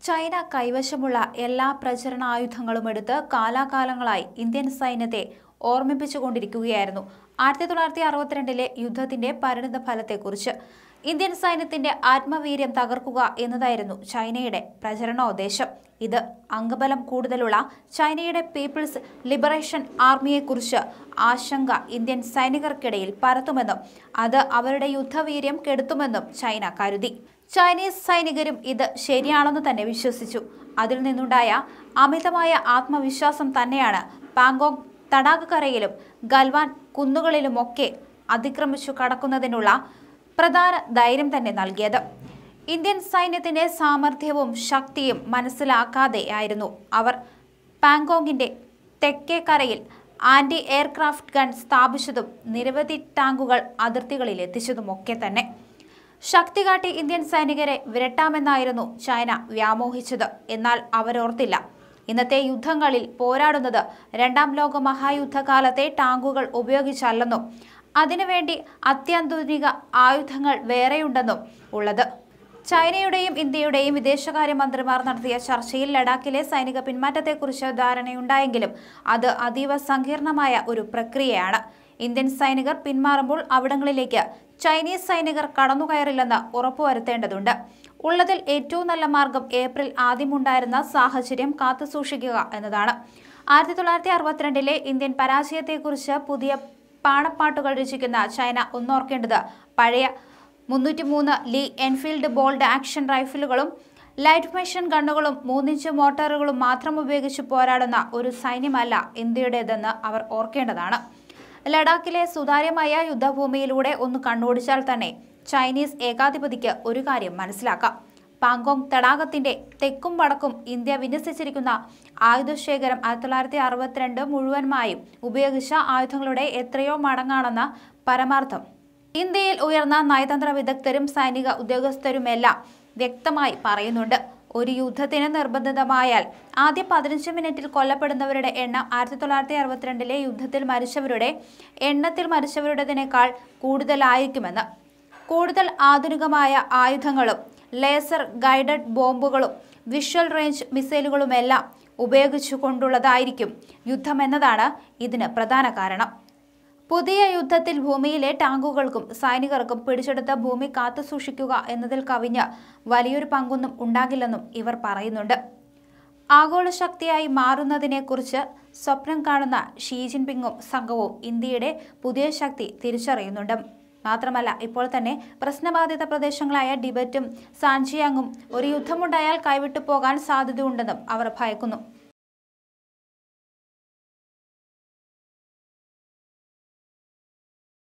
China കൈവശമുള്ള എല്ലാ പ്രചരണ ആയുധങ്ങളും എടുത്ത് കാലാകാലങ്ങളായി ഇന്ത്യൻ സൈന്യത്തെ ഓർമ്മിപ്പിച്ചുകൊണ്ടിരിക്കുകയായിരുന്നു ആയിരത്തി തൊള്ളായിരത്തി അറുപത്തിരണ്ടിലെ യുദ്ധത്തിന്റെ പരിണിത ഫലത്തെക്കുറിച്ച് ഇന്ത്യൻ സൈന്യത്തിന്റെ ആത്മവീര്യം തകർക്കുക എന്നതായിരുന്നു ചൈനയുടെ പ്രചരണോദ്ദേശം ഇത് അംഗബലം കൂടുതലുള്ള ചൈനയുടെ പീപ്പിൾസ് ലിബറേഷൻ ആർമിയെക്കുറിച്ച് ആശങ്ക ഇന്ത്യൻ സൈനികർക്കിടയിൽ പരത്തുമെന്നും അത് അവരുടെ യുദ്ധവീര്യം കെടുത്തുമെന്നും ചൈന കരുതി ചൈനീസ് സൈനികരും ഇത് ശരിയാണെന്ന് തന്നെ വിശ്വസിച്ചു അതിൽ നിന്നുണ്ടായ അമിതമായ ആത്മവിശ്വാസം തന്നെയാണ് പാങ്കോങ് തടാകക്കരയിലും ഗൽവാൻ കുന്നുകളിലുമൊക്കെ അതിക്രമിച്ചു കടക്കുന്നതിനുള്ള പ്രധാന ധൈര്യം തന്നെ നൽകിയത് ഇന്ത്യൻ സൈന്യത്തിന്റെ സാമർഥ്യവും ശക്തിയും മനസ്സിലാക്കാതെ ആയിരുന്നു അവർ പാങ്കോങ്ങിന്റെ തെക്കേ കരയിൽ ആന്റി എയർക്രാഫ്റ്റ് ഗൺ സ്ഥാപിച്ചതും നിരവധി ടാങ്കുകൾ അതിർത്തികളിൽ എത്തിച്ചതുമൊക്കെ തന്നെ ശക്തി കാട്ടി ഇന്ത്യൻ സൈനികരെ വിരട്ടാമെന്നായിരുന്നു ചൈന വ്യാമോഹിച്ചത് എന്നാൽ അവരോർത്തില്ല ഇന്നത്തെ യുദ്ധങ്ങളിൽ പോരാടുന്നത് രണ്ടാം ലോക മഹായുദ്ധകാലത്തെ ടാങ്കുകൾ ഉപയോഗിച്ചല്ലെന്നും അതിനുവേണ്ടി അത്യാധുനിക ആയുധങ്ങൾ വേറെയുണ്ടെന്നും ഉള്ളത് ചൈനയുടെയും ഇന്ത്യയുടെയും വിദേശകാര്യമന്ത്രിമാർ നടത്തിയ ചർച്ചയിൽ ലഡാക്കിലെ സൈനിക പിന്മാറ്റത്തെക്കുറിച്ച് ധാരണയുണ്ടായെങ്കിലും അത് അതീവ സങ്കീർണമായ ഒരു പ്രക്രിയയാണ് ഇന്ത്യൻ സൈനികർ പിന്മാറുമ്പോൾ അവിടങ്ങളിലേക്ക് ചൈനീസ് സൈനികർ കടന്നുകയറില്ലെന്ന് ഉറപ്പുവരുത്തേണ്ടതുണ്ട് ഉള്ളതിൽ ഏറ്റവും നല്ല മാർഗം ഏപ്രിൽ ആദ്യമുണ്ടായിരുന്ന സാഹചര്യം കാത്തുസൂക്ഷിക്കുക എന്നതാണ് ആയിരത്തി തൊള്ളായിരത്തി അറുപത്തിരണ്ടിലെ ഇന്ത്യൻ പരാജയത്തെക്കുറിച്ച് പുതിയ പാണപ്പാട്ടുകൾ രചിക്കുന്ന ചൈന ഒന്നോർക്കേണ്ടത് പഴയ മുന്നൂറ്റി മൂന്ന് ലീ എൻഫീൽഡ് ബോൾഡ് ആക്ഷൻ റൈഫിലുകളും ലൈറ്റ് മെഷീൻ ഗണ്ണുകളും മൂന്നിഞ്ച് മോട്ടോറുകളും മാത്രം ഉപയോഗിച്ച് പോരാടുന്ന ഒരു സൈന്യമല്ല ഇന്ത്യയുടേതെന്ന് അവർ ഓർക്കേണ്ടതാണ് ലഡാക്കിലെ സുതാര്യമായ യുദ്ധഭൂമിയിലൂടെ ഒന്ന് കണ്ണോടിച്ചാൽ തന്നെ ചൈനീസ് ഏകാധിപതിക്ക് ഒരു കാര്യം മനസ്സിലാക്കാം പാങ്കോങ് തടാകത്തിന്റെ തെക്കും വടക്കും ഇന്ത്യ വിന്യസിച്ചിരിക്കുന്ന ആയുധശേഖരം ആയിരത്തി തൊള്ളായിരത്തി അറുപത്തിരണ്ട് മുഴുവനുമായും ഉപയോഗിച്ച ആയുധങ്ങളുടെ എത്രയോ മടങ്ങാണെന്ന പരമാർത്ഥം ഇന്ത്യയിൽ ഉയർന്ന നയതന്ത്ര വിദഗ്ധരും സൈനിക ഉദ്യോഗസ്ഥരുമെല്ലാം വ്യക്തമായി പറയുന്നുണ്ട് ഒരു യുദ്ധത്തിന് നിർബന്ധിതമായാൽ ആദ്യ പതിനഞ്ച് മിനിറ്റിൽ കൊല്ലപ്പെടുന്നവരുടെ എണ്ണം ആയിരത്തി തൊള്ളായിരത്തി അറുപത്തിരണ്ടിലെ യുദ്ധത്തിൽ മരിച്ചവരുടെ എണ്ണത്തിൽ മരിച്ചവരുടേതിനേക്കാൾ കൂടുതലായിരിക്കുമെന്ന് കൂടുതൽ ആധുനികമായ ആയുധങ്ങളും ലേസർ ഗൈഡഡ് ബോംബുകളും വിഷ്വൽ റേഞ്ച് മിസൈലുകളുമെല്ലാം ഉപയോഗിച്ചുകൊണ്ടുള്ളതായിരിക്കും യുദ്ധമെന്നതാണ് ഇതിന് പ്രധാന കാരണം പുതിയ യുദ്ധത്തിൽ ഭൂമിയിലെ ടാങ്കുകൾക്കും സൈനികർക്കും പിടിച്ചെടുത്ത ഭൂമി കാത്തുസൂക്ഷിക്കുക എന്നതിൽ കവിഞ്ഞ് വലിയൊരു പങ്കൊന്നും ഉണ്ടാകില്ലെന്നും ഇവർ പറയുന്നുണ്ട് ആഗോള ശക്തിയായി മാറുന്നതിനെക്കുറിച്ച് സ്വപ്നം കാണുന്ന ഷീ ജിൻപിങ്ങും സംഘവും ഇന്ത്യയുടെ പുതിയ ശക്തി തിരിച്ചറിയുന്നുണ്ട് മാത്രമല്ല ഇപ്പോൾ തന്നെ പ്രശ്നബാധിത പ്രദേശങ്ങളായ ടിബറ്റും സാൻജിയാങ്ങും ഒരു യുദ്ധമുണ്ടായാൽ കൈവിട്ടു പോകാൻ സാധ്യതയുണ്ടെന്നും അവർ ഭയക്കുന്നു